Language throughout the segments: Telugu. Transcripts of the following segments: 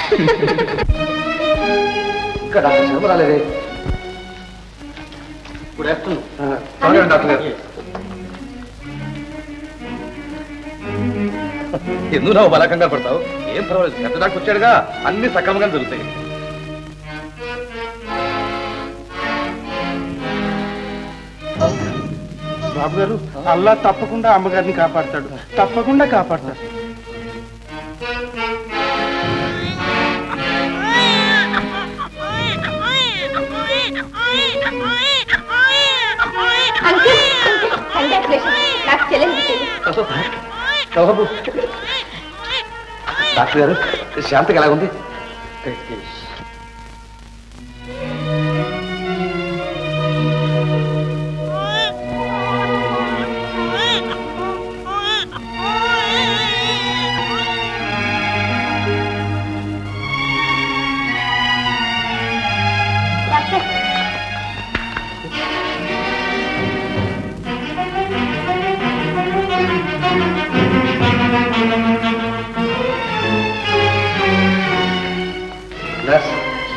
ఇంకా డాక్టర్ శర్మ రాలేదే గుడ్ ఆఫ్టర్నూన్ త్వరగా రండి, డాక్టర్ గారు ఎందుకు నువ్వు బలా కంగారు పడతావు ఏం పర్వాలేదు పెద్ద డాక్టర్ వచ్చాడుగా అన్ని సక్రమంగా జరుగుతాయి బాబు గారు అల్లా తప్పకుండా అమ్మగారిని కాపాడతాడు తప్పకుండా కాపాడతాడు అంకుల్ కంగ్రాచులేషన్ నాకు చెల్లెలు బాబు డాక్టర్ గారు శాంతికి ఎలాగుంది doctor nurse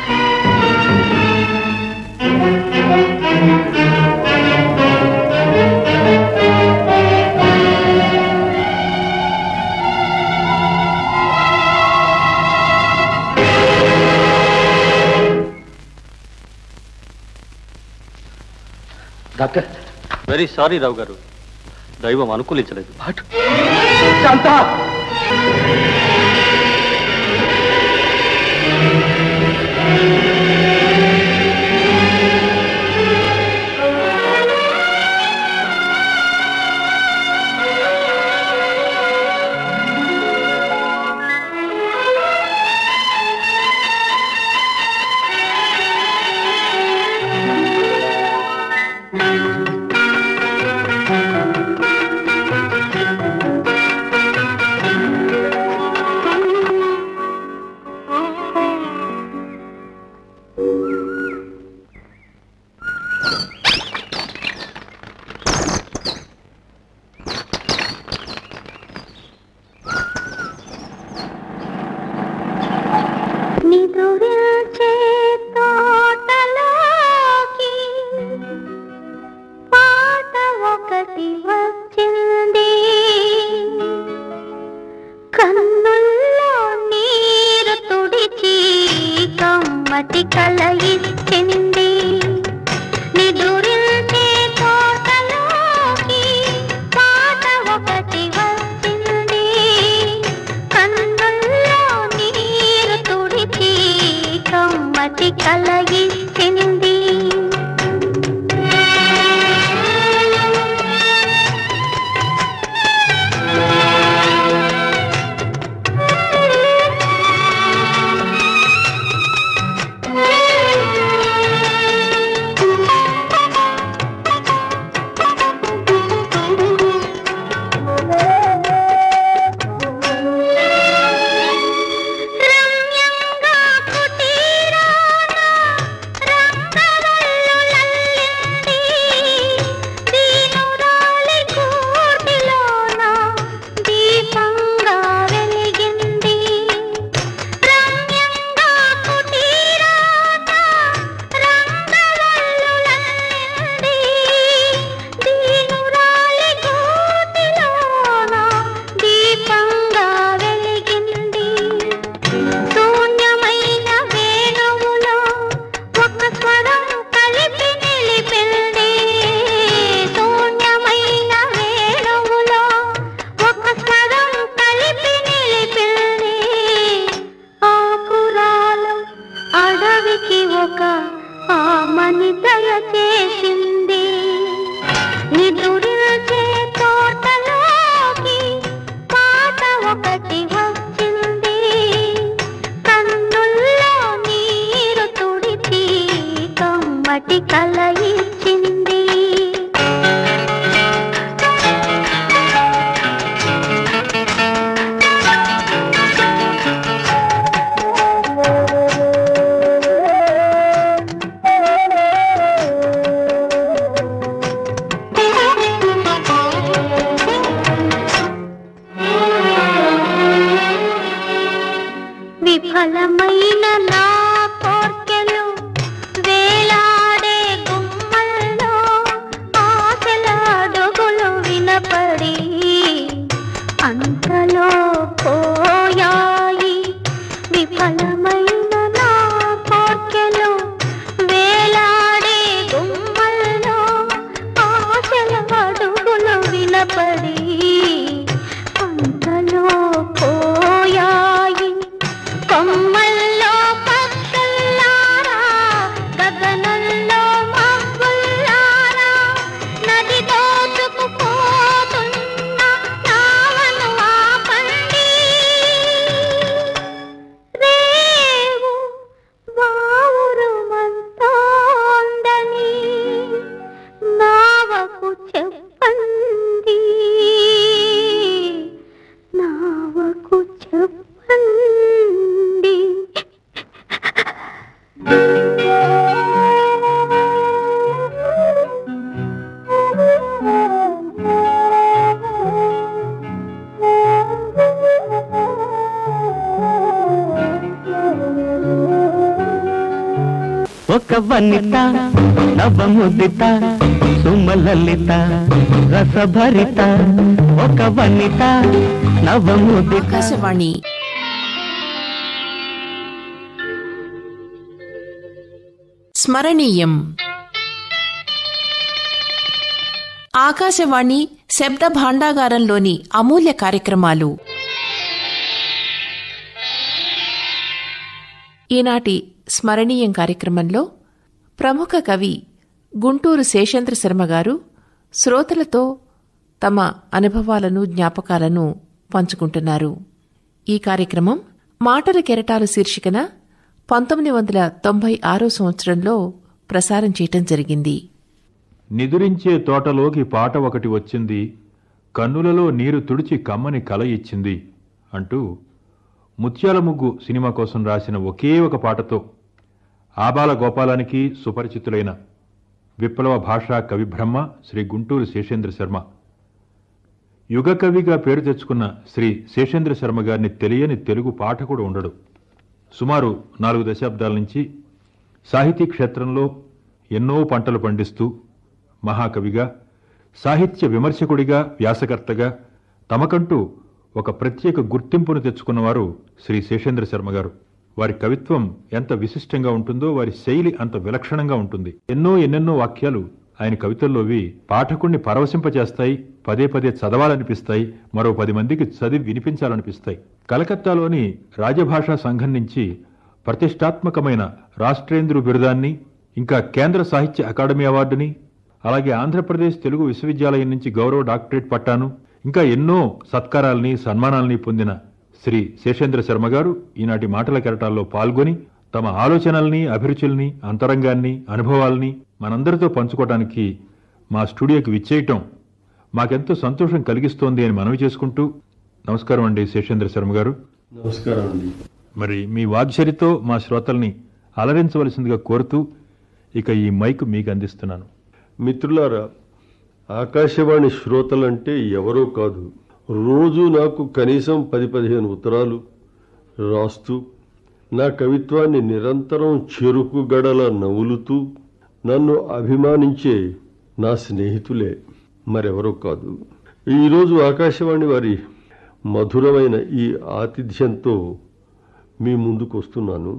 doctor very sorry Rao గారు దైవం అనుకూలించలేదు శాంత నిదురించే తోటలోకి పాట ఒకటి వచ్చింది కన్నుల్లో నీరు తుడిచి కమ్మటి కల ఇచ్చింది నిదురించే తోటలోకి పాట ఒకటి వచ్చింది కన్నుల్లో నీరు తుడిచి కమ్మటి కలగిచ్చింది రమ్యంగా కుటీరాన రంగవల్లులల్లింది. దీనురాలి కూటిలోన దీపంగా వెలిగింది. రమ్యంగా కుటీరాన రంగవల్లులల్లింది. దీనురాలి కూటిలోన దీపంగా వెలిగింది శూన్యమైన వేణువులో ఒక స్వరం కలిపి నిలిపింది శూన్యమైన వేణువులో ఒక స్వరం కలిపి నిలిపింది ఆకురాలు అడవికి ఒక ఆమని దయ చేసింది నిదురించే తోటలోకి పాట ఒకటి వచ్చింది కన్నుల్లో నీరు తుడిచి కమ్మటి కల ఇచ్చింది విఫలమైన నా కోర్కెలు వేలాడే గుమ్మల్లో ఆశల అడుగులు వినపడి అంతలో పోయాయి విఫలమైన నా కోర్కెలు వేలాడే గుమ్మల్లో ఆశల అడుగులు వినపడి అంతలో పోయాయి కొమ్మల్లో పక్షుల్లారా గగనంలో మబ్బుల్లారా నది దోచుకుపోతున్న నావను ఆపండి రేవు వావురుమంతోందని నావకు చెప్పండి నావకు చెప్పండి ఒక వనిత నవముదిత సుమలలిత రసభరిత ఒక వనిత నవముదిత ఆకాశవాణి స్మరణీయం ఆకాశవాణి శబ్ద భాండాగారంలోని అమూల్య కార్యక్రమాలు ఈనాటి స్మరణీయం కార్యక్రమంలో ప్రముఖ కవి గుంటూరు శేషేంద్ర శర్మ గారు శ్రోతలతో తమ అనుభవాలను జ్ఞాపకాలను పంచుకుంటున్నారు ఈ కార్యక్రమం మాటల కెరటాలు శీర్షికన పంతొమ్మిది వందల తొంభై ఆరో సంవత్సరంలో ప్రసారం చేయటం జరిగింది నిదురించే తోటలోకి పాట ఒకటి వచ్చింది కన్నులలో నీరు తుడిచి కమ్మని కల ఇచ్చింది అంటూ ముత్యాల ముగ్గు సినిమా కోసం రాసిన ఒకే ఒక పాటతో ఆబాల గోపాలానికి సుపరిచితులైన విప్లవ భాషా కవిబ్రహ్మ శ్రీ గుంటూరు శేషేంద్ర శర్మ యుగ కవిగా పేరు తెచ్చుకున్న శ్రీ శేషేంద్ర శర్మ గారిని తెలియని తెలుగు పాఠకుడు ఉండడు సుమారు నాలుగు దశాబ్దాల నుంచి సాహితీ క్షేత్రంలో ఎన్నో పంటలు పండిస్తూ మహాకవిగా సాహిత్య విమర్శకుడిగా వ్యాసకర్తగా తమకంటూ ఒక ప్రత్యేక గుర్తింపును తెచ్చుకున్నవారు శ్రీ శేషేంద్ర శర్మ గారు వారి కవిత్వం ఎంత విశిష్టంగా ఉంటుందో వారి శైలి అంత విలక్షణంగా ఉంటుంది ఎన్నో ఎన్నెన్నో వాక్యాలు ఆయన కవితల్లోవి పాఠకుణ్ణి పరవశింపచేస్తాయి పదే పదే చదవాలనిపిస్తాయి మరో పది మందికి చదివి వినిపించాలనిపిస్తాయి కలకత్తాలోని రాజభాషా సంఘం నుంచి ప్రతిష్టాత్మకమైన రాష్ట్రేంద్రు బిరుదాన్ని ఇంకా కేంద్ర సాహిత్య అకాడమీ అవార్డుని అలాగే ఆంధ్రప్రదేశ్ తెలుగు విశ్వవిద్యాలయం నుంచి గౌరవ డాక్టరేట్ పట్టాను ఇంకా ఎన్నో సత్కారాల్ని సన్మానాల్ని పొందిన శ్రీ శేషేంద్ర శర్మ గారు ఈనాటి మాటల కెరటాల్లో పాల్గొని తమ ఆలోచనల్ని అభిరుచుల్ని అంతరంగాన్ని అనుభవాల్ని మనందరితో పంచుకోవడానికి మా స్టూడియోకి విచ్చేయటం మాకెంతో సంతోషం కలిగిస్తోంది అని మనవి చేసుకుంటూ నమస్కారం అండి శేషేంద్ర శర్మ గారు నమస్కారం అండి మరి మీ వాగ్శరితో మా శ్రోతల్ని అలరించవలసిందిగా కోరుతూ ఇక ఈ మైక్ మీకు అందిస్తున్నాను మిత్రులారా ఆకాశవాణి శ్రోతలంటే ఎవరో కాదు రోజు నాకు కనీసం పది పదిహేను ఉత్తరాలు రాస్తూ నా కవిత్వాన్ని నిరంతరం చెరుకు గడల నవ్వులుతూ నన్ను అభిమానించే నా స్నేహితులే మరెవరో కాదు ఈరోజు ఆకాశవాణి వారి మధురమైన ఈ ఆతిథ్యంతో మీ ముందుకు వస్తున్నాను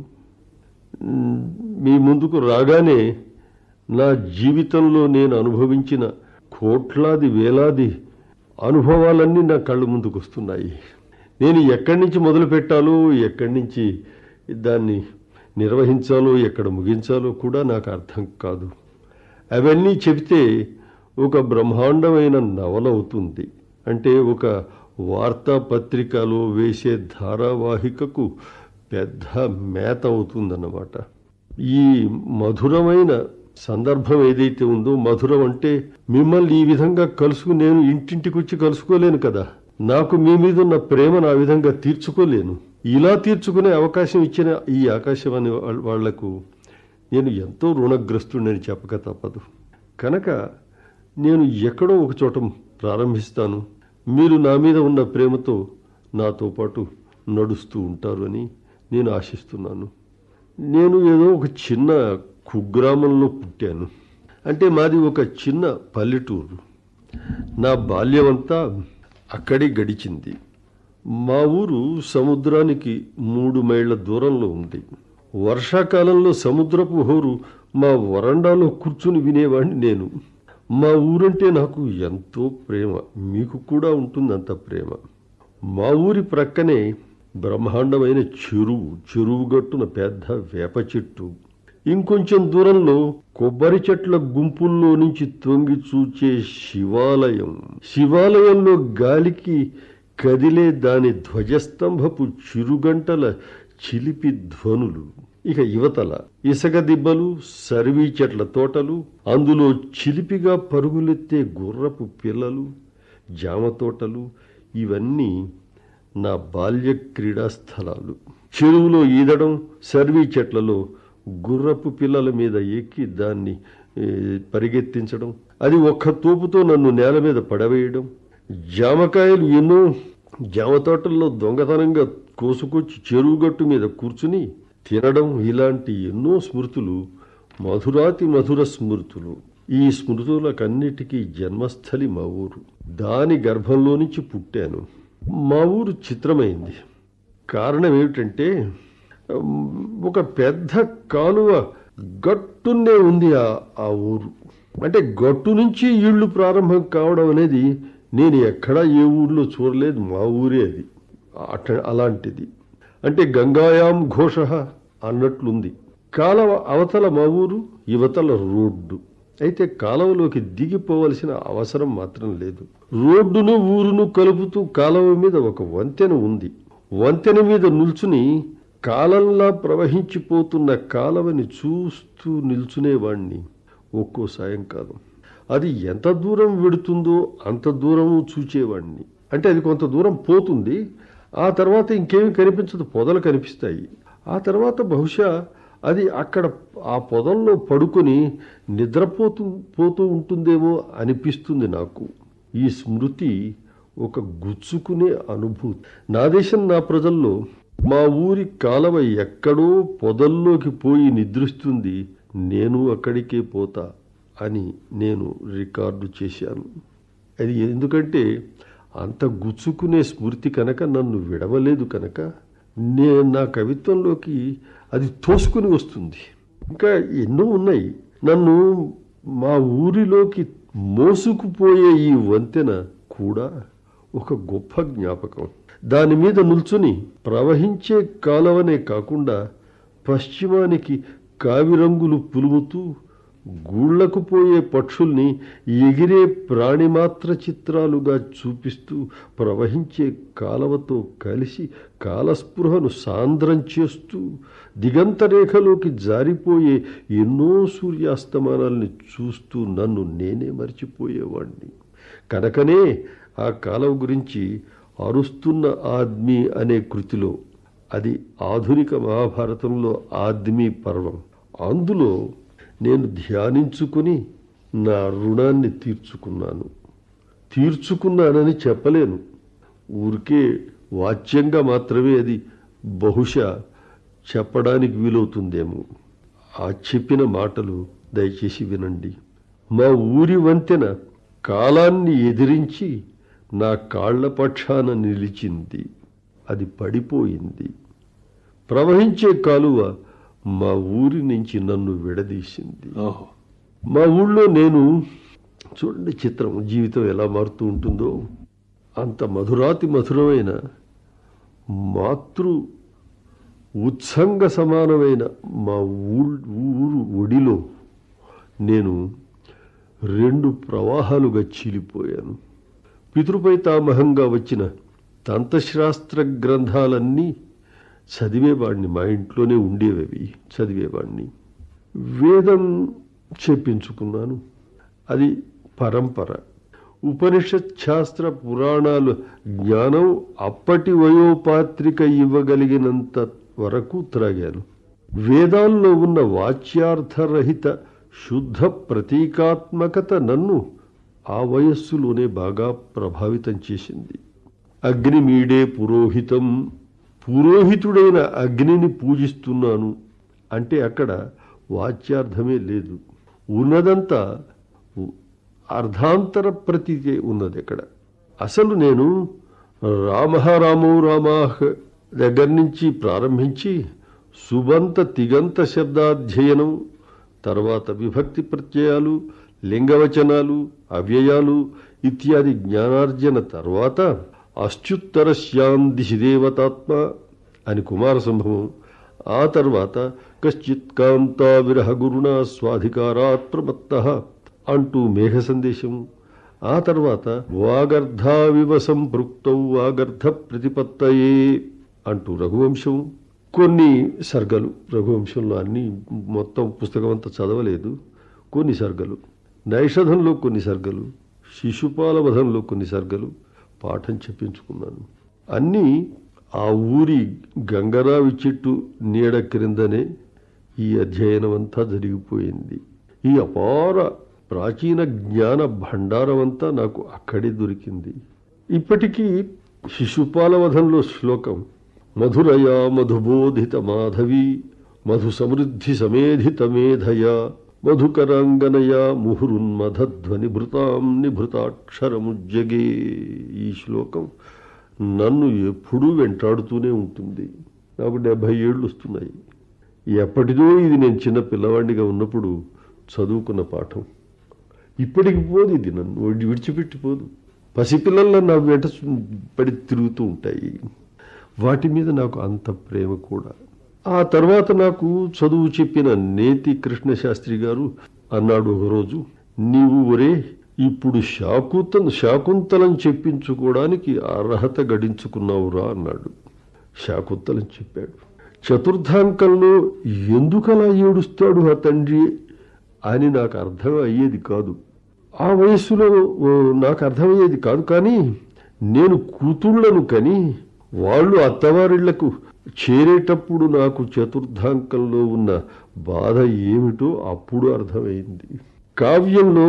మ్, మీ ముందుకు రాగానే నా జీవితంలో నేను అనుభవించిన కోట్లాది వేలాది అనుభవాలన్నీ నా కళ్ళ ముందుకు వస్తున్నాయి నేను ఎక్కడి నుంచి మొదలు పెట్టాలో ఎక్కడి నుంచి దాన్ని నిర్వహించాలో ఎక్కడ ముగించాలో కూడా నాకు అర్థం కాదు అవన్నీ చెబితే ఒక బ్రహ్మాండమైన నవల అవుతుంది అంటే ఒక వార్తాపత్రికలో వేసే ధారావాహికకు పెద్ద మేత అవుతుందన్నమాట ఈ మధురమైన సందర్భం ఏదైతే ఉందో మధురం అంటే మిమ్మల్ని ఈ విధంగా కలుసుకు నేను ఇంటింటికి వచ్చి కలుసుకోలేను కదా నాకు మీ మీద ఉన్న ప్రేమను ఆ విధంగా తీర్చుకోలేను ఇలా తీర్చుకునే అవకాశం ఇచ్చిన ఈ ఆకాశవాణి వాళ్ళ- వాళ్లకు నేను ఎంతో రుణగ్రస్తుడని చెప్పక తప్పదు కనుక నేను ఎక్కడో ఒక చోట ప్రారంభిస్తాను మీరు నా మీద ఉన్న ప్రేమతో నాతో పాటు నడుస్తూ ఉంటారు అని నేను ఆశిస్తున్నాను నేను ఏదో ఒక చిన్న కుగ్రామంలో పుట్టాను అంటే మాది ఒక చిన్న పల్లెటూరు నా బాల్యమంతా అక్కడే గడిచింది మా ఊరు సముద్రానికి మూడు మైళ్ళ దూరంలో ఉంది వర్షాకాలంలో సముద్రపు హోరు మా వరండాలో కూర్చుని వినేవాడిని నేను మా ఊరంటే నాకు ఎంతో ప్రేమ మీకు కూడా ఉంటుంది అంత ప్రేమ మా ఊరి ప్రక్కనే బ్రహ్మాండమైన చెరువు చెరువు గట్టున పెద్ద వేప చెట్టు ఇంకొంచెం దూరంలో కొబ్బరి చెట్ల గుంపుల్లో నుంచి తొంగి చూచే శివాలయం శివాలయంలో గాలికి కదిలే దాని ధ్వజస్తంభపు చిరుగంటల చిలిపి ధ్వనులు ఇక యువతల ఇసక దిబ్బలు సర్వీ చెట్ల తోటలు అందులో చిలిపిగా పరుగులెత్తే గుర్రపు పిల్లలు జామ తోటలు ఇవన్నీ నా బాల్య క్రీడా స్థలాలు చెరువులో ఈదడం సర్వీ చెట్లలో గుర్రపు పిల్లల మీద ఎక్కి దాన్ని ఏ, పరిగెత్తించడం అది ఒక్క తోపుతో నన్ను నేల మీద పడవేయడం జామకాయలు ఎన్నో జామ తోటల్లో దొంగతనంగా కోసుకొచ్చి చెరువు గట్టు మీద కూర్చుని తినడం ఇలాంటి ఎన్నో స్మృతులు మధురాతి మధుర స్మృతులు ఈ స్మృతులకన్నిటికీ జన్మస్థలి మా ఊరు దాని గర్భంలో నుంచి పుట్టాను మా ఊరు చిత్రమైంది కారణం ఏమిటంటే ఉమ్, ఒక పెద్ద కాలువ గట్టునే ఉంది ఆ ఆ ఊరు అంటే గట్టు నుంచి ఇళ్ళు ప్రారంభం కావడం అనేది నేను ఎక్కడా ఏ ఊర్లో చూడలేదు మా ఊరే అది అట్ట అలాంటిది అంటే గంగాయాం ఘోష అన్నట్లుంది కాలవ అవతల మా ఊరు యువతల రోడ్డు అయితే కాలువలోకి దిగిపోవలసిన అవసరం మాత్రం లేదు రోడ్డును ఊరును కలుపుతూ కాలువ మీద ఒక వంతెన ఉంది వంతెన మీద నిల్చుని కాలంలా ప్రవహించిపోతున్న కాలవని చూస్తూ నిల్చునేవాణ్ణి ఒక్కో సాయంకాలం అది ఎంత దూరం వెడుతుందో అంత దూరము చూచేవాణ్ణి అంటే అది కొంత దూరం పోతుంది ఆ తర్వాత ఇంకేమి కనిపించదు పొదలు కనిపిస్తాయి ఆ తర్వాత బహుశా అది అక్కడ ఆ పొదల్లో పడుకొని నిద్రపోతూ పోతూ ఉంటుందేమో అనిపిస్తుంది నాకు ఈ స్మృతి ఒక గుచ్చుకునే అనుభూతి నా దేశం నా ప్రజల్లో మా ఊరి కాలవ ఎక్కడో పొదల్లోకి పోయి నిద్రిస్తుంది నేను అక్కడికే పోతా అని నేను రికార్డు చేశాను అది ఎందుకంటే అంత గుచ్చుకునే స్మృతి కనుక నన్ను విడవలేదు కనుక నే నా కవిత్వంలోకి అది తోసుకుని వస్తుంది ఇంకా ఎన్నో ఉన్నాయి నన్ను మా ఊరిలోకి మోసుకుపోయే ఈ వంతెన కూడా ఒక గొప్ప జ్ఞాపకం దాని మీద నిల్చుని ప్రవహించే కాలవనే కాకుండా పశ్చిమానికి కావిరంగులు పులుముతూ గూళ్లకు పోయే పక్షుల్ని ఎగిరే ప్రాణిమాత్ర చిత్రాలుగా చూపిస్తూ ప్రవహించే కాలవతో కలిసి కాలస్పృహను సాంద్రం చేస్తూ దిగంత రేఖలోకి జారిపోయే ఎన్నో సూర్యాస్తమానాల్ని చూస్తూ నన్ను నేనే మర్చిపోయేవాణ్ణి కనుకనే ఆ కాలం గురించి అరుస్తున్న ఆద్మీ అనే కృతిలో అది ఆధునిక మహాభారతంలో ఆద్మీ పర్వం అందులో నేను ధ్యానించుకుని నా రుణాన్ని తీర్చుకున్నాను తీర్చుకున్నానని చెప్పలేను ఊరికే వాచ్యంగా మాత్రమే అది బహుశా చెప్పడానికి వీలవుతుందేమో ఆ చెప్పిన మాటలు దయచేసి వినండి మా ఊరి వంతెన కాలాన్ని ఎదిరించి నా కాళ్ల పక్షాన నిలిచింది అది పడిపోయింది ప్రవహించే కాలువ మా ఊరి నుంచి నన్ను విడదీసింది ఓహో మా ఊళ్ళో నేను చూడండి చిత్రం జీవితం ఎలా మారుతూ ఉంటుందో అంత మధురాతి మధురమైన మాతృ ఉత్సంగ సమానమైన మా ఊ- ఊరు ఒడిలో నేను రెండు ప్రవాహాలుగా చీలిపోయాను పితృపైతామహంగా వచ్చిన తంత్రశాస్త్ర గ్రంథాలన్నీ చదివేవాడిని మా ఇంట్లోనే ఉండేవి చదివేవాడిని వేదం చెప్పించుకున్నాను అది పరంపర ఉపనిషత్ శాస్త్ర పురాణాలు జ్ఞానం అప్పటి వయోపాత్రిక ఇవ్వగలిగినంత వరకు త్రాగాను వేదాల్లో ఉన్న వాచ్యార్థరహిత శుద్ధ ప్రతీకాత్మకత నన్ను ఆ వయస్సులోనే బాగా ప్రభావితం చేసింది అగ్నిమీడే పురోహితం పురోహితుడైన అగ్నిని పూజిస్తున్నాను అంటే అక్కడ వాచ్యార్థమే లేదు ఉన్నదంతా అర్ధాంతర ప్రతీతే ఉన్నది అక్కడ అసలు నేను రామ రామో రామాహ్ దగ్గర నుంచి ప్రారంభించి సుబంత తిగంత శబ్దాధ్యయనం తర్వాత విభక్తి ప్రత్యయాలు లింగవచనాలు అవ్యయాలు ఇత్యాది జ్ఞానార్జన తర్వాత అశ్చుత్తర దిశి దేవతాత్మ అని కుమార సంభవం ఆ తర్వాత కశ్చిత్ కాంతా విరహ గురుణ స్వాధికారాత్ ప్రమత్త అంటూ మేఘ సందేశము ఆ తర్వాత వాగర్ధావివ సంపృక్తౌ వాగర్ధ ప్రతిపత్తయే అంటూ రఘువంశం కొన్ని సర్గలు రఘువంశంలో అన్ని మొత్తం పుస్తకం అంతా చదవలేదు కొన్ని సర్గలు నైషధంలో కొన్ని సర్గలు శిశుపాల వధంలో కొన్ని సర్గలు పాఠం చెప్పించుకున్నాను అన్నీ ఆ ఊరి గంగరావి చెట్టు నీడ క్రిందనే ఈ అధ్యయనం అంతా జరిగిపోయింది ఈ అపార ప్రాచీన జ్ఞాన భండారం అంతా నాకు అక్కడే దొరికింది ఇప్పటికీ శిశుపాలవధంలో శ్లోకం మధురయా మధుబోధిత మాధవి మధు సమృద్ధి సమేధిత మేధయా మధుకరాంగనయా ముహురున్మధధ్వని భృతాం నిభృతాక్షరముజ్జగే ఈ శ్లోకం నన్ను ఎప్పుడూ వెంటాడుతూనే ఉంటుంది నాకు డెబ్భై ఏళ్ళు వస్తున్నాయి ఎప్పటిదో ఇది నేను చిన్న పిల్లవాడిగా ఉన్నప్పుడు చదువుకున్న పాఠం ఇప్పటికి పోదు ఇది నన్ను విడి- విడిచిపెట్టిపోదు పసిపిల్లల్లో నా వెంట పడి తిరుగుతూ ఉంటాయి వాటి మీద నాకు అంత ప్రేమ కూడా ఆ తర్వాత నాకు చదువు చెప్పిన నేతి కృష్ణశాస్త్రి గారు అన్నాడు ఒకరోజు నీవు ఒరే ఇప్పుడు శాకుంత శాకుంతలం చెప్పించుకోవడానికి అర్హత గడించుకున్నావురా అన్నాడు శాకుంతలం చెప్పాడు చతుర్థాంకంలో ఎందుకలా ఏడుస్తాడు ఆ తండ్రి అని నాకు అర్థం అయ్యేది కాదు ఆ వయస్సులో ఓ, నాకు అర్థమయ్యేది కాదు కానీ నేను కూతుళ్లను కని వాళ్ళు అత్తవారిళ్లకు చేరేటప్పుడు నాకు చతుర్థాంకంలో ఉన్న బాధ ఏమిటో అప్పుడు అర్థమైంది కావ్యంలో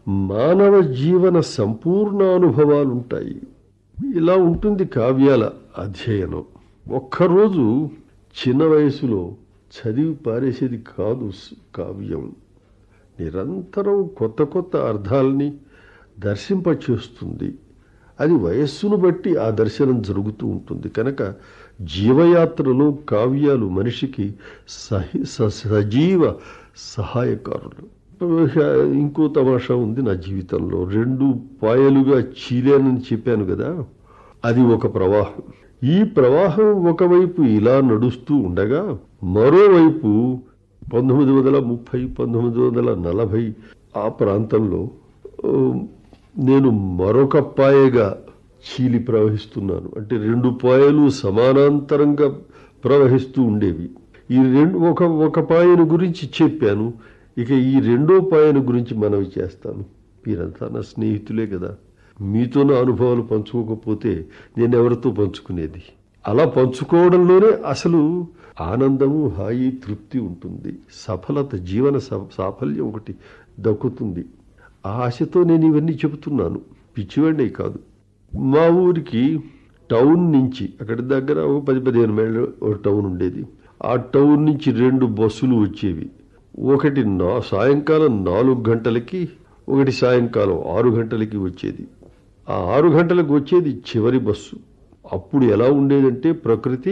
మానవ జీవన సంపూర్ణ అనుభవాలుంటాయి ఇలా ఉంటుంది కావ్యాల అధ్యయనం ఒక్కరోజు చిన్న వయసులో చదివి పారేసేది కాదు స్- కావ్యం నిరంతరం కొత్త కొత్త అర్థాలని దర్శింపచేస్తుంది అది వయస్సును బట్టి ఆ దర్శనం జరుగుతూ ఉంటుంది కనుక జీవయాత్రలో కావ్యాలు మనిషికి సహి స- సజీవ సహాయకారులు ఇంకో తమాషా ఉంది నా జీవితంలో రెండు పాయలుగా చీలానని చెప్పాను కదా అది ఒక ప్రవాహం ఈ ప్రవాహం ఒకవైపు ఇలా నడుస్తూ ఉండగా మరోవైపు పంతొమ్మిది వందల ముప్పై పంతొమ్మిది వందల నలభై ఆ ప్రాంతంలో ఆ, నేను మరొక పాయగా చీలి ప్రవహిస్తున్నాను అంటే రెండు పాయలు సమానాంతరంగా ప్రవహిస్తూ ఉండేవి ఈ రెండు ఒక ఒక పాయను గురించి చెప్పాను ఇక ఈ రెండో పాయను గురించి మనవి చేస్తాను మీరంతా నా స్నేహితులే కదా మీతో నా అనుభవాలు పంచుకోకపోతే నేను ఎవరితో పంచుకునేది అలా పంచుకోవడంలోనే అసలు ఆనందము హాయి తృప్తి ఉంటుంది సఫలత జీవన స- సాఫల్యం ఒకటి దక్కుతుంది ఆ ఆశతో నేను ఇవన్నీ చెబుతున్నాను పిచ్చివాడినే కాదు మా ఊరికి టౌన్ నుంచి అక్కడి దగ్గర ఒక పది పదిహేను మైళ్ళ ఒక టౌన్ ఉండేది ఆ టౌన్ నుంచి రెండు బస్సులు వచ్చేవి ఒకటి నా సాయంకాలం నాలుగు గంటలకి ఒకటి సాయంకాలం ఆరు గంటలకి వచ్చేది ఆ ఆరు గంటలకు వచ్చేది చివరి బస్సు అప్పుడు ఎలా ఉండేదంటే ప్రకృతి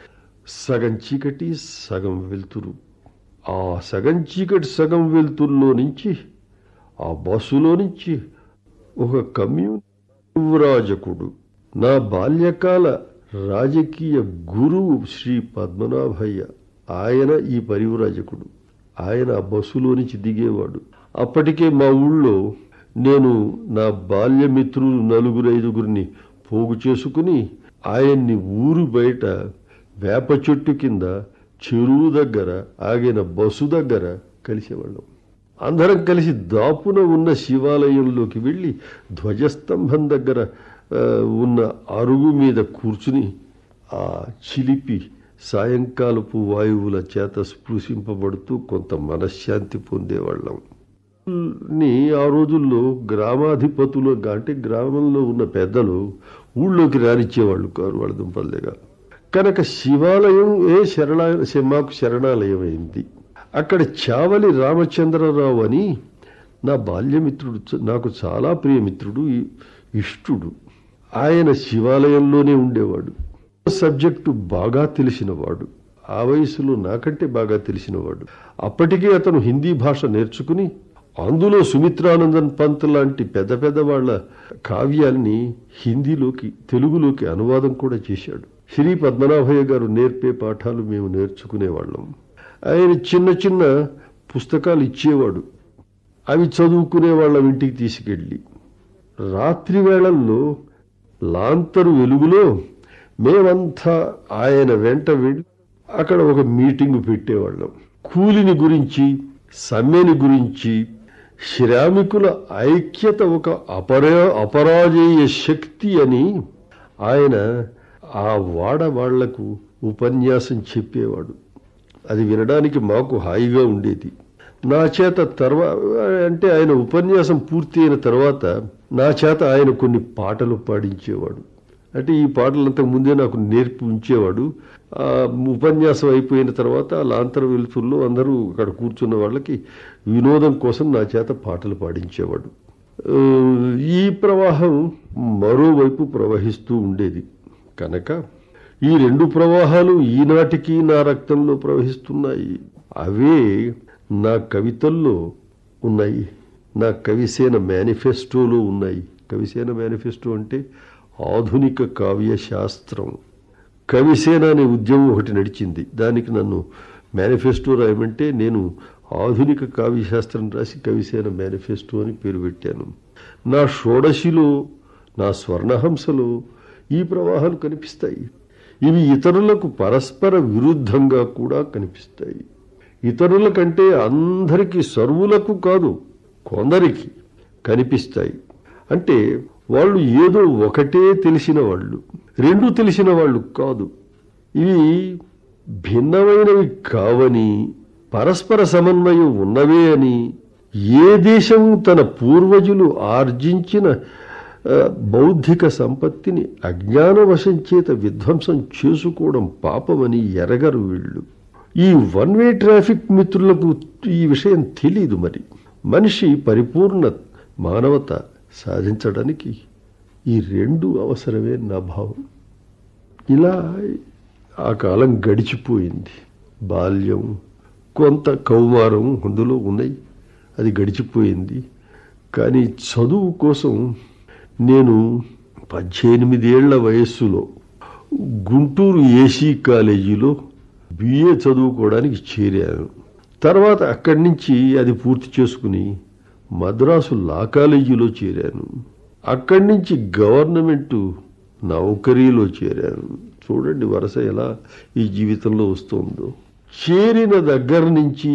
సగం చీకటి సగం వెలుతురు ఆ సగం చీకటి సగం వెలుతురులో నుంచి ఆ బస్సులో నుంచి ఒక కమ్యూన్ యువరాజకుడు నా బాల్యకాల రాజకీయ గురువు శ్రీ పద్మనాభయ్య ఆయన ఈ పరివ్రాజకుడు ఆయన ఆ బస్సులో నుంచి దిగేవాడు అప్పటికే మా ఊళ్ళో నేను నా బాల్యమిత్రులు నలుగురు ఐదుగురిని పోగు చేసుకుని ఆయన్ని ఊరు బయట వేప చెట్టు కింద చెరువు దగ్గర ఆగిన బస్సు దగ్గర కలిసేవాళ్ళం అందరం కలిసి దాపున ఉన్న శివాలయంలోకి వెళ్ళి ధ్వజస్తంభం దగ్గర ఆ, ఉన్న అరుగు మీద కూర్చుని ఆ చిలిపి సాయంకాలపు వాయువుల చేత స్పృశింపబడుతూ కొంత మనశ్శాంతి పొందేవాళ్ళం ని ఆ రోజుల్లో గ్రామాధిపతులు అంటే గ్రామంలో ఉన్న పెద్దలు ఊళ్ళోకి రానిచ్చేవాళ్ళు కారు వాళ్ళ దుంపల్లేగా కనుక శివాలయం ఏ శరణ మాకు శరణాలయం అయింది అక్కడ చావలి రామచంద్రరావు అని నా బాల్యమిత్రుడు చ- నాకు చాలా ప్రియమిత్రుడు ఇ- ఇష్టుడు ఆయన శివాలయంలోనే ఉండేవాడు సబ్జెక్టు బాగా తెలిసినవాడు ఆ వయసులో నాకంటే బాగా తెలిసినవాడు అప్పటికే అతను హిందీ భాష నేర్చుకుని అందులో సుమిత్రానందన్ పంత్ లాంటి పెద్ద పెద్ద వాళ్ళ కావ్యాల్ని హిందీలోకి తెలుగులోకి అనువాదం కూడా చేశాడు శ్రీ పద్మనాభయ్య గారు నేర్పే పాఠాలు మేము నేర్చుకునేవాళ్ళం ఆయన చిన్న చిన్న పుస్తకాలు ఇచ్చేవాడు అవి చదువుకునే వాళ్ళ ఇంటికి తీసుకెళ్ళి రాత్రి వేళల్లో లాంతరు వెలుగులో మేమంతా ఆయన వెంట వెళ్ళి అక్కడ ఒక మీటింగ్ పెట్టేవాళ్ళం కూలిని గురించి సమ్మెని గురించి శ్రామికుల ఐక్యత ఒక అపరా అపరాజేయ శక్తి అని ఆయన ఆ వాడ వాళ్లకు ఉపన్యాసం చెప్పేవాడు అది వినడానికి మాకు హాయిగా ఉండేది నా చేత తర్వా అంటే ఆయన ఉపన్యాసం పూర్తి అయిన తర్వాత నా చేత ఆయన కొన్ని పాటలు పాడించేవాడు అంటే ఈ పాటలంతా ముందే నాకు నేర్పి ఉంచేవాడు ఆ ఉపన్యాసం అయిపోయిన తర్వాత ఆ లాంతర వెలుతుల్లో అందరూ అక్కడ కూర్చున్న వాళ్ళకి వినోదం కోసం నా చేత పాటలు పాడించేవాడు ఆ, ఈ ప్రవాహం మరోవైపు ప్రవహిస్తూ ఉండేది కనుక ఈ రెండు ప్రవాహాలు ఈనాటికి నా రక్తంలో ప్రవహిస్తున్నాయి అవే నా కవితల్లో ఉన్నాయి నా కవిసేన మేనిఫెస్టోలో ఉన్నాయి కవిసేన మేనిఫెస్టో అంటే ఆధునిక కావ్య శాస్త్రం కవిసేన అనే ఉద్యమం ఒకటి నడిచింది దానికి నన్ను మేనిఫెస్టో రాయమంటే నేను ఆధునిక కావ్యశాస్త్రం రాసి కవిసేన మేనిఫెస్టో అని పేరు పెట్టాను నా షోడశిలో నా స్వర్ణహంసలో ఈ ప్రవాహాలు కనిపిస్తాయి ఇవి ఇతరులకు పరస్పర విరుద్ధంగా కూడా కనిపిస్తాయి ఇతరుల కంటే అందరికీ సర్వులకు కాదు కొందరికి కనిపిస్తాయి అంటే వాళ్ళు ఏదో ఒకటే తెలిసిన వాళ్ళు రెండు తెలిసిన వాళ్ళు కాదు ఇవి భిన్నమైనవి కావని పరస్పర సమన్వయం ఉన్నవే అని ఏ దేశం తన పూర్వజులు ఆర్జించిన ఆ, బౌద్ధిక సంపత్తిని అజ్ఞానవశం చేత విధ్వంసం చేసుకోవడం పాపమని ఎరగరు వీళ్ళు ఈ వన్ వే ట్రాఫిక్ మిత్రులకు ఈ విషయం తెలీదు మరి మనిషి పరిపూర్ణ మానవత సాధించడానికి ఈ రెండు అవసరమే నా భావం ఇలా ఆ కాలం గడిచిపోయింది బాల్యం కొంత కౌమారం అందులో ఉన్నాయి అది గడిచిపోయింది కానీ చదువు కోసం నేను పద్దెనిమిదేళ్ల వయస్సులో గుంటూరు ఏసీ కాలేజీలో బిఏ చదువుకోవడానికి చేరాను తర్వాత అక్కడి నుంచి అది పూర్తి చేసుకుని మద్రాసు లా కాలేజీలో చేరాను అక్కడి నుంచి గవర్నమెంట్ నౌకరీలో చేరాను చూడండి వరుస ఎలా ఈ జీవితంలో వస్తుందో చేరిన దగ్గర నుంచి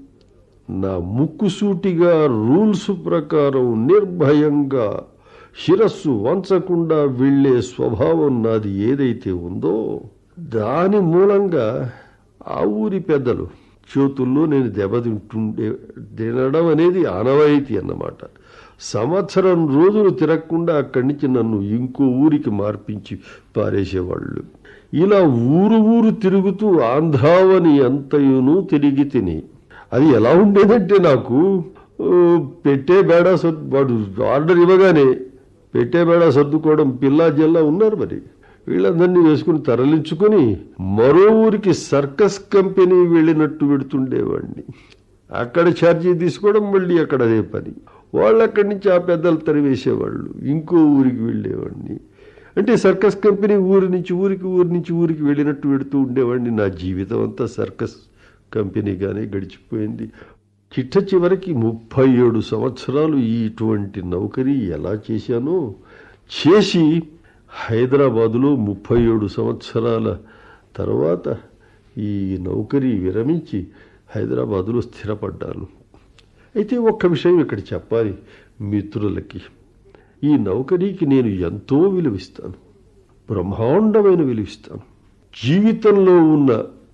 నా ముక్కుసూటిగా రూల్స్ ప్రకారం నిర్భయంగా శిరస్సు వంచకుండా వెళ్ళే స్వభావం నాది ఏదైతే ఉందో దాని మూలంగా ఆ ఊరి పెద్దలు చేతుల్లో నేను దెబ్బతింటుండే తినడం అనేది ఆనవాయితీ అన్నమాట సంవత్సరం రోజులు తిరగకుండా అక్కడి నుంచి నన్ను ఇంకో ఊరికి మార్పించి పారేసేవాళ్ళు ఇలా ఊరు ఊరు తిరుగుతూ ఆంధ్రావని అంతయును తిరిగి తిని అది ఎలా ఉండేదంటే నాకు ఆ, పెట్టే బేడా సర్దు వాడు ఆర్డర్ ఇవ్వగానే పెట్టే బేడా సర్దుకోవడం పిల్లా జిల్లా ఉన్నారు మరి వీళ్ళందరినీ వేసుకుని తరలించుకొని మరో ఊరికి సర్కస్ కంపెనీ వెళ్ళినట్టు పెడుతుండేవాడిని అక్కడ ఛార్జీ తీసుకోవడం మళ్ళీ అక్కడ అదే పని వాళ్ళు అక్కడి నుంచి ఆ పెద్దలు తరివేసేవాళ్ళు ఇంకో ఊరికి వెళ్ళేవాడిని అంటే సర్కస్ కంపెనీ ఊరి నుంచి ఊరికి ఊరి నుంచి ఊరికి వెళ్ళినట్టు పెడుతూ ఉండేవాడిని నా జీవితం అంతా సర్కస్ కంపెనీగానే గడిచిపోయింది చిట్ట చివరికి ముప్పై ఏడు సంవత్సరాలు ఇటువంటి నౌకరీ ఎలా చేశానో చేసి హైదరాబాదులో ముప్పై ఏడు సంవత్సరాల తర్వాత ఈ నౌకరీ విరమించి హైదరాబాదులో స్థిరపడ్డాను అయితే ఒక్క విషయం ఇక్కడ చెప్పాలి మిత్రులకి ఈ నౌకరీకి నేను ఎంతో విలువిస్తాను బ్రహ్మాండమైన విలువిస్తాను జీవితంలో ఉన్న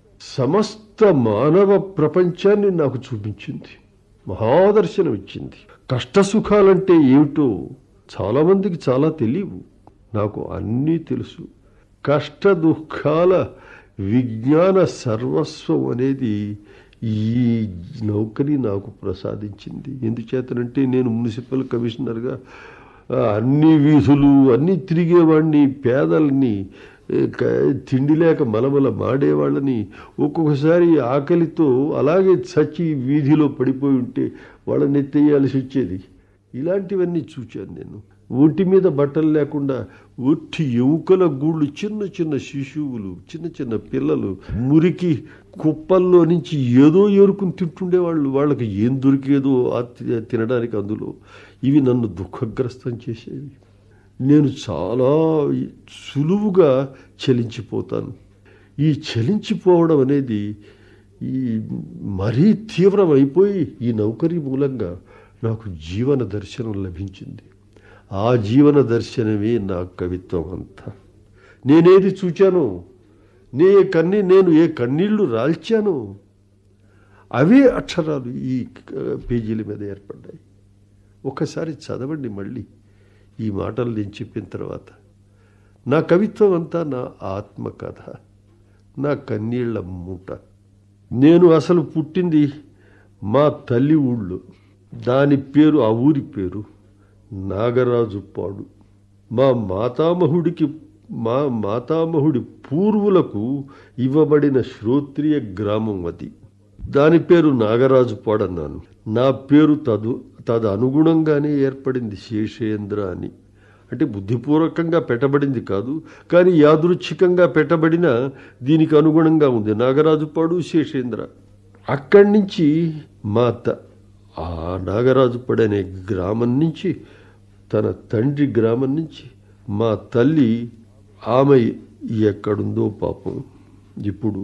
సమస్త మానవ ప్రపంచాన్ని నాకు చూపించింది మహాదర్శనం ఇచ్చింది కష్టసుఖాలంటే ఏమిటో చాలామందికి చాలా తెలియవు నాకు అన్నీ తెలుసు కష్ట దుఃఖాల విజ్ఞాన సర్వస్వం అనేది ఈ నౌకరి నాకు ప్రసాదించింది ఎందుచేతనంటే నేను మున్సిపల్ కమిషనర్గా ఆ, అన్ని వీధులు అన్నీ తిరిగేవాడిని పేదల్ని ఏ, క- తిండి లేక మలమల మాడేవాళ్ళని ఒక్కొక్కసారి ఆకలితో అలాగే చచ్చి వీధిలో పడిపోయి ఉంటే వాళ్ళని ఎత్తేయాల్సి వచ్చేది ఇలాంటివన్నీ చూచాను నేను ఒంటి మీద బట్టలు లేకుండా ఒట్టి ఎముకల గూళ్ళు చిన్న చిన్న శిశువులు చిన్న చిన్న పిల్లలు మురికి కుప్పల్లో నుంచి ఏదో ఏరుకుని తింటుండేవాళ్ళు వాళ్ళకి ఏం దొరికేదో ఆ తి- తినడానికి అందులో ఇవి నన్ను దుఃఖగ్రస్తం చేసేవి నేను చాలా సులువుగా చలించిపోతాను ఈ చలించిపోవడం అనేది ఈ మరీ తీవ్రమైపోయి ఈ నౌకరీ మూలంగా నాకు జీవన దర్శనం లభించింది ఆ జీవన దర్శనమే నా కవిత్వం అంతా నేనేది చూచానో నే ఏ కన్నీ నేను ఏ కన్నీళ్లు రాల్చానో అవే అక్షరాలు ఈ ఆ, పేజీల మీద ఏర్పడ్డాయి ఒకసారి చదవండి మళ్ళీ ఈ మాటలు నేను చెప్పిన తర్వాత నా కవిత్వం అంతా నా ఆత్మకథ నా కన్నీళ్ల మూట నేను అసలు పుట్టింది మా తల్లి ఊళ్ళో దాని పేరు ఆ ఊరి పేరు నాగరాజుపాడు మా మాతామహుడికి మా మాతామహుడి పూర్వులకు ఇవ్వబడిన శ్రోత్రియ గ్రామం అది దాని పేరు నాగరాజుపాడు అన్నాను నా పేరు తదు తద అనుగుణంగానే ఏర్పడింది శేషేంద్ర అని అంటే బుద్ధిపూర్వకంగా పెట్టబడింది కాదు కానీ యాదృచ్ఛికంగా పెట్టబడిన దీనికి అనుగుణంగా ఉంది నాగరాజుపాడు శేషేంద్ర అక్కడి నుంచి మా త ఆ నాగరాజుపాడు అనే గ్రామం నుంచి తన తండ్రి గ్రామం నుంచి మా తల్లి ఆమె ఎక్కడుందో పాపం ఇప్పుడు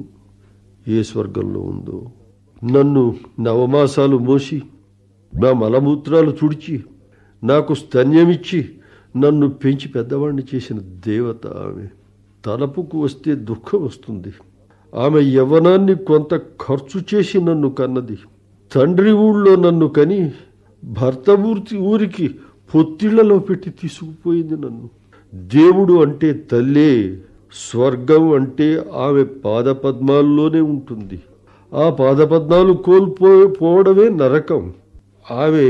ఏ స్వర్గంలో ఉందో నన్ను నవమాసాలు మోసి నా మలమూత్రాలు తుడిచి నాకు స్తన్యమిచ్చి నన్ను పెంచి పెద్దవాడిని చేసిన దేవత ఆమె తలపుకు వస్తే దుఃఖం వస్తుంది ఆమె యవ్వనాన్ని కొంత ఖర్చు చేసి నన్ను కన్నది తండ్రి ఊళ్ళో నన్ను కని భర్త ఊరి ఊరికి పొత్తిళ్లలో పెట్టి తీసుకుపోయింది నన్ను దేవుడు అంటే తల్లే స్వర్గం అంటే ఆమె పాదపద్మాల్లోనే ఉంటుంది ఆ పాదపద్మాలు కోల్పో పోవడమే నరకం ఆమె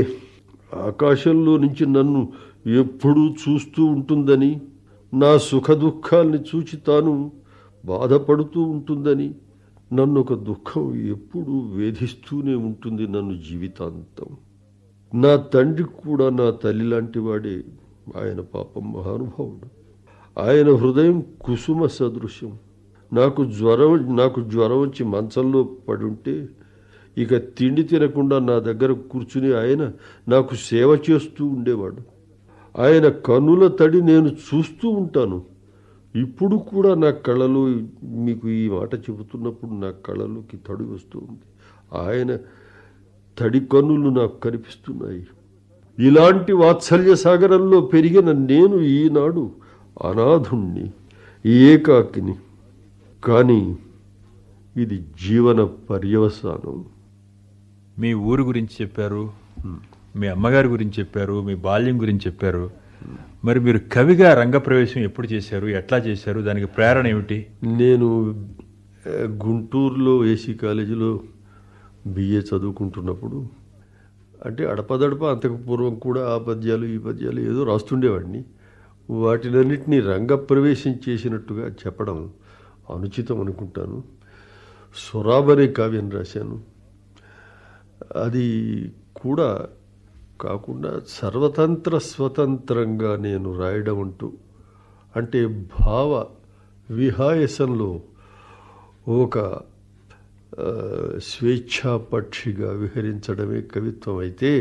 ఆకాశంలో నుంచి నన్ను ఎప్పుడూ చూస్తూ ఉంటుందని నా సుఖ దుఃఖాల్ని చూచి తాను బాధపడుతూ ఉంటుందని నన్ను ఒక దుఃఖం ఎప్పుడూ వేధిస్తూనే ఉంటుంది నన్ను జీవితాంతం నా తండ్రి కూడా నా తల్లి లాంటి వాడే ఆయన పాపం మహానుభావుడు ఆయన హృదయం కుసుమ సదృశ్యం నాకు జ్వరం నాకు జ్వరం వచ్చి మంచంలో పడుంటే ఇక తిండి తినకుండా నా దగ్గర కూర్చుని ఆయన నాకు సేవ చేస్తూ ఉండేవాడు ఆయన కన్నుల తడి నేను చూస్తూ ఉంటాను ఇప్పుడు కూడా నా కళ్ళలో మీకు ఈ మాట చెబుతున్నప్పుడు నా కళ్ళలోకి తడి వస్తూ ఉంది ఆయన తడి కన్నులు నాకు కనిపిస్తున్నాయి ఇలాంటి వాత్సల్య సాగరంలో పెరిగిన నేను ఈనాడు అనాథుణ్ణి ఏకాకిని కానీ ఇది జీవన పర్యవసానం మీ ఊరు గురించి చెప్పారు మీ అమ్మగారి గురించి చెప్పారు మీ బాల్యం గురించి చెప్పారు మరి మీరు కవిగా రంగప్రవేశం ఎప్పుడు చేశారు ఎట్లా చేశారు దానికి ప్రేరణ ఏమిటి నేను ఆ, గుంటూరులో ఏసీ కాలేజీలో బిఏ చదువుకుంటున్నప్పుడు అంటే అడపదడప అంతకు పూర్వం కూడా ఆ పద్యాలు ఈ పద్యాలు ఏదో రాస్తుండేవాడిని వాటినన్నిటినీ రంగప్రవేశం చేసినట్టుగా చెప్పడం అనుచితం అనుకుంటాను సొరాబరే కావ్యం రాశాను అది కూడా కాకుండా సర్వతంత్ర స్వతంత్రంగా నేను రాయడం అంటూ అంటే భావ విహాయసంలో ఒక ఆ, స్వేచ్ఛాపక్షిగా విహరించడమే కవిత్వం అయితే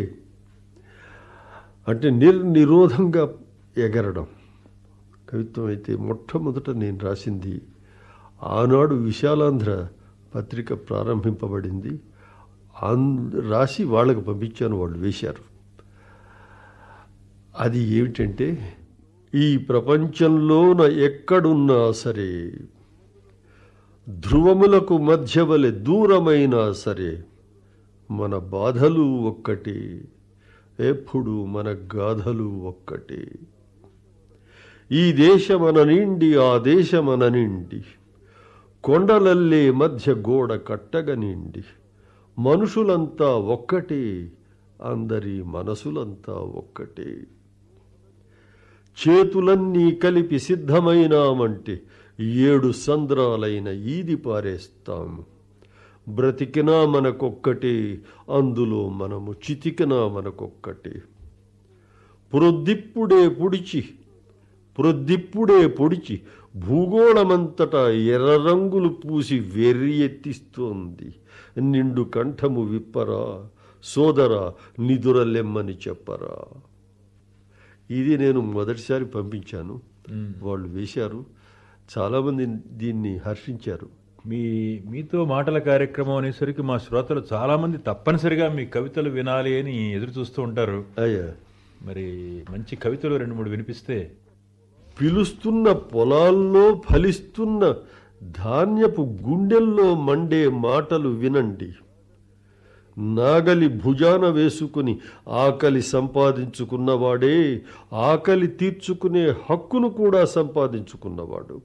అంటే నిర్నిరోధంగా ఎగరడం కవిత్వం అయితే మొట్టమొదట నేను రాసింది ఆనాడు విశాలాంధ్ర పత్రిక ప్రారంభింపబడింది అన్ రాసి వాళ్ళకు పంపించాను వాళ్ళు వేశారు అది ఏమిటంటే ఈ ప్రపంచంలోన ఎక్కడున్నా సరే ధ్రువములకు మధ్య వలె దూరమైనా సరే మన బాధలు ఒక్కటే ఎప్పుడు మన గాథలు ఒక్కటే ఈ దేశమన నిండి ఆ దేశమన నిండి కొండలల్లే మధ్య గోడ కట్టగ నిండి మనుషులంతా ఒక్కటే అందరి మనసులంతా ఒక్కటే చేతులన్నీ కలిపి సిద్ధమైనామంటే ఏడు సంద్రాలైన ఈది పారేస్తాము బ్రతికినా మనకొక్కటే అందులో మనము చితికినా మనకొక్కటే ప్రొద్దిప్పుడే పొడిచి ప్రొద్దిప్పుడే పొడిచి భూగోళమంతటా ఎర్ర రంగులు పూసి వెర్రి ఎత్తిస్తోంది నిండు కంఠము విప్పరా సోదరా నిదురలెమ్మని చెప్పరా ఇది నేను మొదటిసారి పంపించాను వాళ్ళు వేశారు చాలామంది దీన్ని హర్షించారు మీ మీతో మాటల కార్యక్రమం అనేసరికి మా శ్రోతలు చాలా మంది తప్పనిసరిగా మీ కవితలు వినాలి అని ఎదురు చూస్తూ ఉంటారు అయ్యా మరి మంచి కవితలు రెండు మూడు వినిపిస్తే పిలుస్తున్న పొలాల్లో ఫలిస్తున్న ధాన్యపు గుండెల్లో మండే మాటలు వినండి నాగలి భుజాన వేసుకుని ఆకలి సంపాదించుకున్నవాడే ఆకలి తీర్చుకునే హక్కును కూడా సంపాదించుకున్నవాడు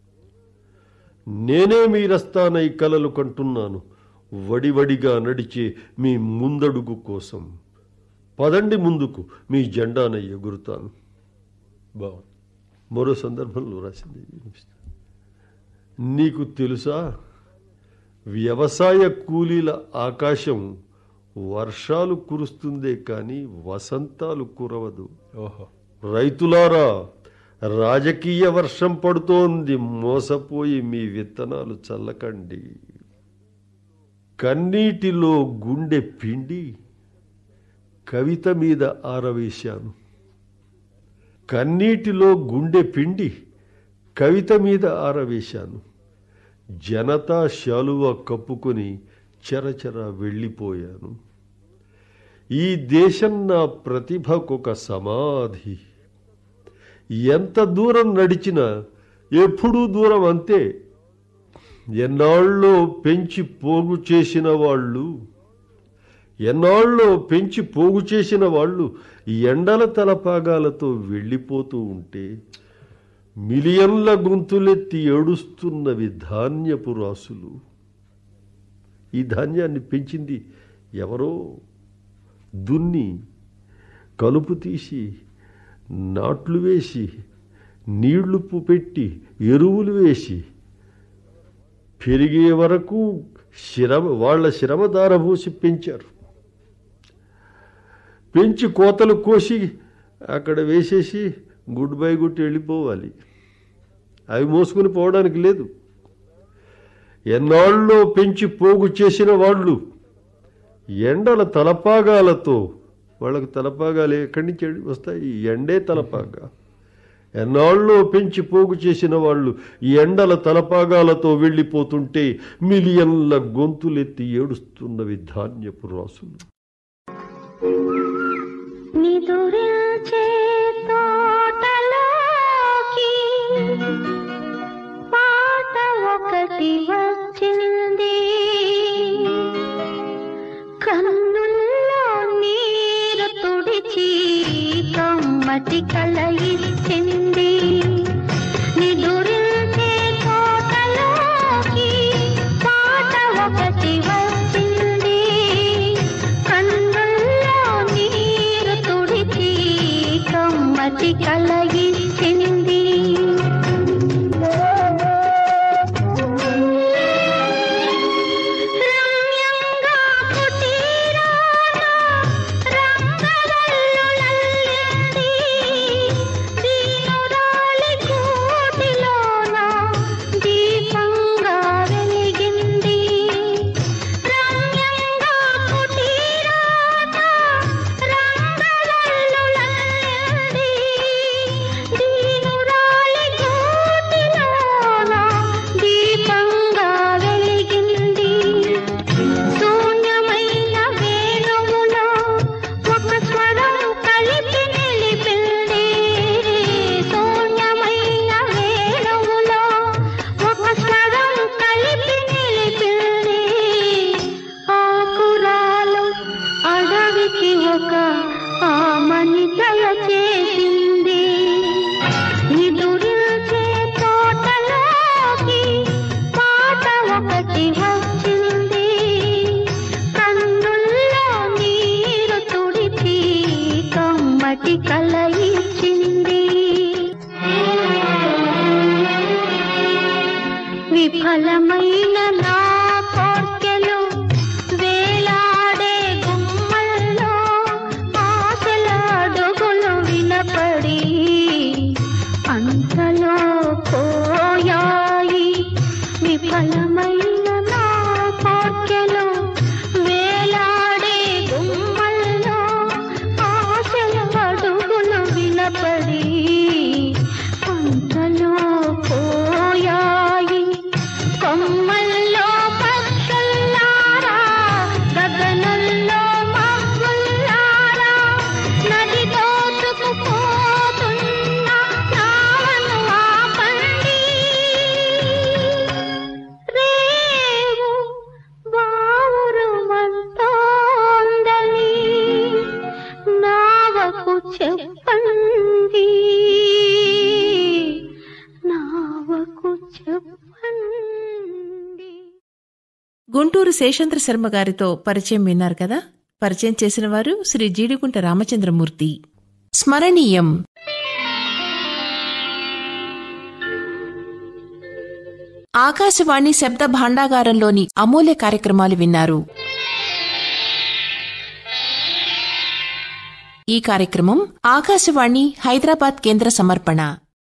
నేనే మీరస్తానై కలలు కంటున్నాను వడివడిగా నడిచే మీ ముందడుగు కోసం పదండి ముందుకు మీ జెండాన ఎగురుతాను బాగుంది మరో సందర్భంలో రాసింది వినిపిస్తా. నీకు తెలుసా వ్యవసాయ కూలీల ఆకాశం వర్షాలు కురుస్తుందే కానీ వసంతాలు కురవదు ఓహో రైతులారా రాజకీయ వర్షం పడుతోంది మోసపోయి మీ విత్తనాలు చల్లకండి కన్నీటిలో గుండె పిండి కవిత మీద ఆరవేశాను కన్నీటిలో గుండె పిండి కవిత మీద ఆరవేశాను జనతా శాలువ కప్పుకొని చెరచెర వెళ్ళిపోయాను ఈ దేశం నా ప్రతిభకొక సమాధి ఎంత దూరం నడిచినా ఎప్పుడూ దూరం అంతే ఎన్నాళ్ళో పెంచి పోగు చేసిన వాళ్ళు ఎన్నాళ్ళో పెంచి పోగు చేసిన వాళ్ళు ఎండల తలపాగాలతో వెళ్ళిపోతూ ఉంటే మిలియన్ల గొంతులెత్తి ఏడుస్తున్నవి ధాన్యపు రాసులు ఈ ధాన్యాన్ని పెంచింది ఎవరో దున్ని కలుపు తీసి నాట్లు వేసి నీళ్లు పు- పెట్టి ఎరువులు వేసి పెరిగే వరకు శ్రమ వాళ్ళ శ్రమ దారబోసి పెంచారు పెంచి కోతలు కోసి అక్కడ వేసేసి గుడ్ బై గుట్టి వెళ్ళిపోవాలి అవి మోసుకుని పోవడానికి లేదు ఎన్నాళ్ళలో పెంచి పోగు చేసిన వాళ్ళు ఎండల తలపాగాలతో వాళ్ళకి తలపాగాలు ఎక్కడి నుంచి వస్తాయి ఈ ఎండే తలపాగా ఎన్నాళ్ళలో పెంచి పోగు చేసిన వాళ్ళు ఈ ఎండల తలపాగాలతో వెళ్ళిపోతుంటే మిలియన్ల గొంతులెత్తి ఏడుస్తున్నవి ధాన్యపు రాసులు నిదురించే తోటలోకి పాట ఒకటి వచ్చింది కన్నుల్లో నీరు తుడిచి కమ్మటి కల ఇచ్చింది నిదురించే తోటలోకి పాట ఒకటి వచ్చింది కన్నుల్లో నీరు తుడిచి కమ్మటి కలగించింది రమ్యంగా కుటీరాన రంగవల్లులల్లింది. దీనురాలి కూటిలోన దీపంగా వెలిగింది రమ్యంగా కుటీరాన రంగవల్లులల్లింది. కోటి కల ఇచ్చింది విఫలమైన నా కోర్కెలు వేలాడే గుమ్మల్లో ఆశల అడుగులు వినపడి అంతలో పోయాయి విఫలమైన నా కోర్కెలు వేలాడే గుమ్మల్లో ఆశల అడుగులు వినపడి అంతలో పోయాయి కొమ్మల్లో పక్షుల్లారా గగనంలో మబ్బుల్లారా నది దోచుకుపోతున్న నావను ఆపండి రేవు బావురు మంటోందని నావకు చెప్పండి నావకు చెప్పండి గుంటూరు శేషేంద్ర శర్మ గారితో పరిచయం విన్నారు కదా పరిచయం చేసిన వారు శ్రీ జీడిగుంట రామచంద్రమూర్తి స్మరణీయం ఆకాశవాణి శబ్ద భాండాగారంలోని అమూల్య కార్యక్రమాలు విన్నారు ఈ కార్యక్రమం ఆకాశవాణి హైదరాబాద్ కేంద్ర సమర్పణ